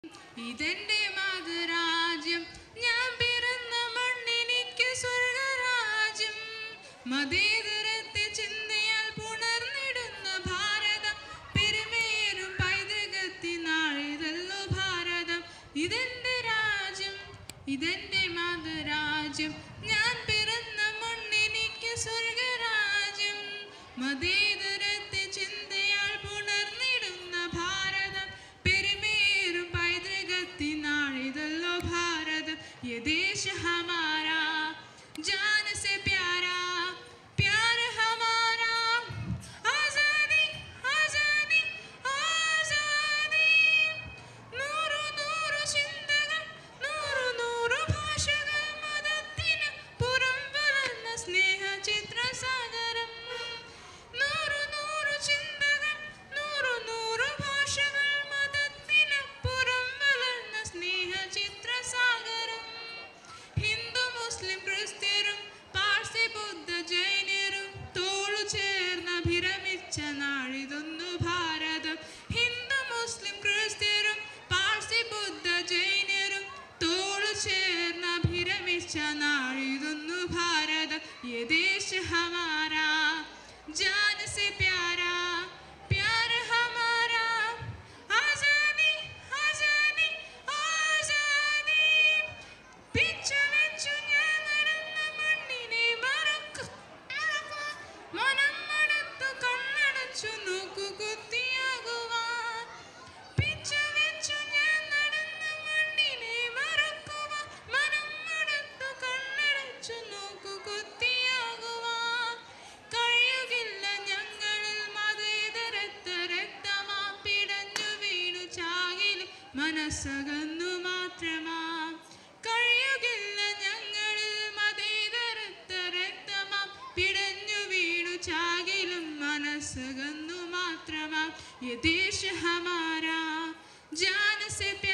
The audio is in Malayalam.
ഇതെന്റെ മാതൃരാജ്യം ഞാൻ പിറന്ന മണ്ണിനിക്ക് സ്വർഗരാജ്യം മതേതരത്തെ ചിന്തയാൽ പുണർന്നിടുന്ന ഭാരതം പെരുമേറും പൈതൃകത്തിനാളിതല്ലോ ഭാരതം ഇതെന്റെ രാജ്യം ഇതെന്റെ മാതൃരാജ്യം ഞാൻ പിറന്ന മണ്ണിനിക്ക് സ്വർഗരാജ്യം മതേതരത്തെ ചിന്തയാൽ പുണർന്നിടുന്ന ഭാരതം പെരുമേറും പൈതൃകത്തിനാളിതല്ലോ ഭാരതം ये देश हमारा जान से प्यारा प्यार हमारा आजादी आजादी आजादी നൂറു നൂറു ചിന്തകൾ നൂറു നൂറു ഭാഷകൾ മതത്തിന് പുറം വളർന്ന സ്നേഹ ചിത്രസാഗരം നൂറു നൂറു ചിന്തകൾ നൂറു നൂറു ഭാഷകൾ മതത്തിന് പുറം വളർന്ന സ്നേഹ ചിത്രസാഗരം ഹിന്ദു മുസ്ലിം ക്രിസ്ത്യരും പാഴ്സി ബുദ്ധ ജൈനരും തോളു ചേർന്ന് അഭിരമിച്ച നാളിതൊന്നു ഭാരതം ഹിന്ദു മുസ്ലിം ക്രിസ്ത്യരും പാഴ്സി ബുദ്ധ ജൈനരും തോളു ചേർന്ന് അഭിരമിച്ച നാളിതൊന്നു ഭാരതം ये देश हमारा जान से प्यारा प्यार हमारा आजादी आजादी आजादी പിച്ചു വെച്ചു ഞാൻ നടന്ന മണ്ണിനെ മറക്കു മനം മണത്തു കണ്ണടച്ചു നോക്കു കുത്തിയാകുവാൻ പിച്ചു വെച്ചു ഞാൻ നടന്ന മണ്ണിനെ മറക്കുവാൻ മനം മണത്തു കണ്ണടച്ചു നോക്കു കുത്തിയാകുവാൻ കഴിയുകില്ല ഞങ്ങളിൽ മതേതരത്ത് രക്തമാ പിടഞ്ഞു വീണു ചാകിലും മനസ്സകന്നു മാത്രമാം കഴിയുകില്ല ഞങ്ങളിൽ മതേതരത്ത് രക്തമാം പിടഞ്ഞു വീണു ചാകിലും മനസ്സകന്നു മാത്രമാം ये देश हमारा जान से प्यारा